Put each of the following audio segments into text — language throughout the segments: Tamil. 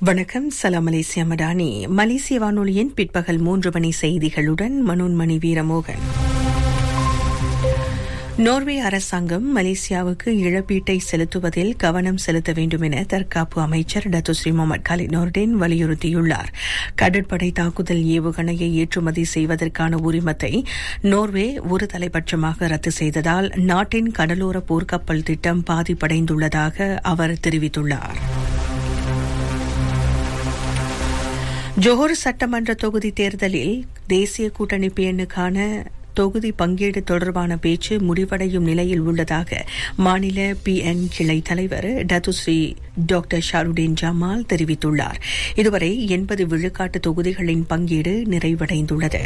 வணக்கம் சலாம் மலேசியா மடானி மலேசிய வானொலியின் பிற்பகல் மூன்று மணி செய்திகளுடன் மனோன்மணி வீரமோகன் நோர்வே அரசாங்கம் மலேசியாவுக்கு இழப்பீட்டை செலுத்துவதில் கவனம் செலுத்த வேண்டும் என தற்காப்பு அமைச்சர் டத்துஸ்ரீ முகமது காலித் நோர்டேன் வலியுறுத்தியுள்ளார் கடற்படை தாக்குதல் ஏவுகணையை ஏற்றுமதி செய்வதற்கான உரிமத்தை நோர்வே ஒரு தலைபட்சமாக ரத்து செய்ததால் நாட்டின் கடலோர போர்க்கப்பல் திட்டம் பாதிப்படைந்துள்ளதாக அவர் தெரிவித்துள்ளார் ஜோஹர் சட்டமன்ற தொகுதி தேர்தலில் தேசிய கூட்டணி பேணுக்கான தொகுதி பங்கீடு தொடர்பான பேச்சு முடிவடையும் நிலையில் உள்ளதாக மாநில பிஎன் கிளை தலைவர் டத்துஸ்ரீ டாக்டர் ஷாருடீன் ஜமால் தெரிவித்துள்ளார் இதுவரை எண்பது விழுக்காட்டு தொகுதிகளின் பங்கீடு நிறைவடைந்துள்ளது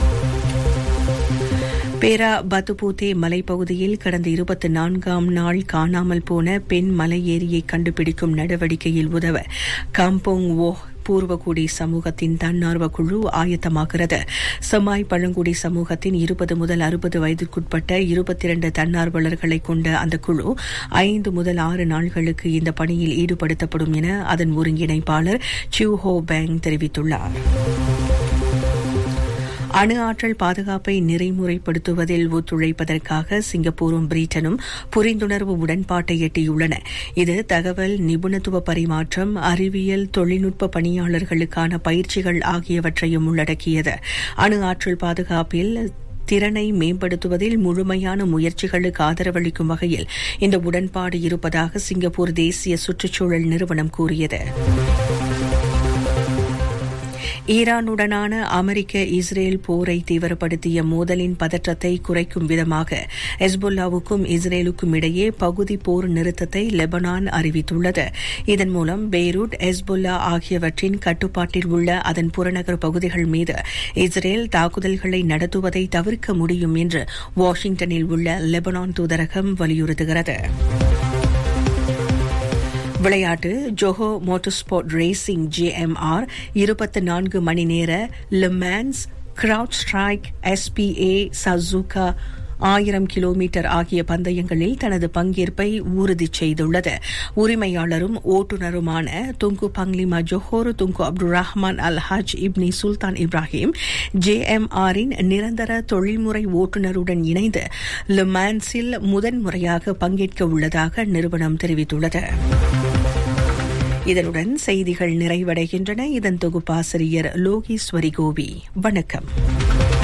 பேரா பத்துபூத்தே மலைப்பகுதியில் கடந்த இருபத்தி நான்காம் நாள் காணாமல் போன பெண் மலை ஏரியை கண்டுபிடிக்கும் நடவடிக்கையில் உதவ காம்போங் ஓ பூர்வகுடி சமூகத்தின் தன்னார்வ குழு ஆயத்தமாகிறது செமாய் பழங்குடி சமூகத்தின் இருபது முதல் அறுபது வயதிற்குட்பட்ட இருபத்தி இரண்டு தன்னார்வலர்களை கொண்ட அந்த குழு ஐந்து முதல் ஆறு நாள்களுக்கு இந்த பணியில் ஈடுபடுத்தப்படும் என அதன் ஒருங்கிணைப்பாளர் சியூ ஹோ பேங் தெரிவித்துள்ளார் அணு ஆற்றல் பாதுகாப்பை நெறிமுறைப்படுத்துவதில் ஒத்துழைப்பதற்காக சிங்கப்பூரும் பிரிட்டனும் புரிந்துணர்வு உடன்பாட்டை எட்டியுள்ளன இது தகவல் நிபுணத்துவ பரிமாற்றம் அறிவியல் தொழில்நுட்ப பணியாளர்களுக்கான பயிற்சிகள் ஆகியவற்றையும் உள்ளடக்கியது அணு ஆற்றல் பாதுகாப்பில் திறனை மேம்படுத்துவதில் முழுமையான முயற்சிகளுக்கு ஆதரவளிக்கும் வகையில் இந்த உடன்பாடு இருப்பதாக சிங்கப்பூர் தேசிய சுற்றுச்சூழல் நிறுவனம் கூறியது ஈரானுடனான அமெரிக்க இஸ்ரேல் போரை தீவிரப்படுத்திய மோதலின் பதற்றத்தை குறைக்கும் விதமாக ஹெஸ்புல்லாவுக்கும் இஸ்ரேலுக்கும் இடையே பகுதி போர் நிறுத்தத்தை லெபனான் அறிவித்துள்ளது இதன் மூலம் பெய்ரூட் ஹெஸ்புல்லா ஆகியவற்றின் கட்டுப்பாட்டில் உள்ள அதன் புறநகர் பகுதிகள் மீது இஸ்ரேல் தாக்குதல்களை நடத்துவதை தவிர்க்க முடியும் என்று வாஷிங்டனில் உள்ள லெபனான் தூதரகம் வலியுறுத்துகிறது விளையாட்டு Johor motor sport racing JMR இருபத்தி நான்கு மணி நேர Le Mans CrowdStrike SPA Suzuka ஆயிரம் கிலோமீட்டர் ஆகிய பந்தயங்களில் தனது பங்கேற்பை உறுதி செய்துள்ளது உரிமையாளரும் ஓட்டுநருமான Tunku Panglima Johor Tunku Abdul Rahman Al Haj Ibni Sultan Ibrahim ஜேஎம்ஆரின் நிரந்தர தொழில்முறை ஓட்டுநருடன் இணைந்து லிமான்ஸில் முதன்முறையாக பங்கேற்க உள்ளதாக நிறுவனம் தெரிவித்துள்ளது இதனுடன் செய்திகள் நிறைவடைகின்றன இதன் தொகுப்பாசிரியர் லோகேஸ்வரி கோவி வணக்கம்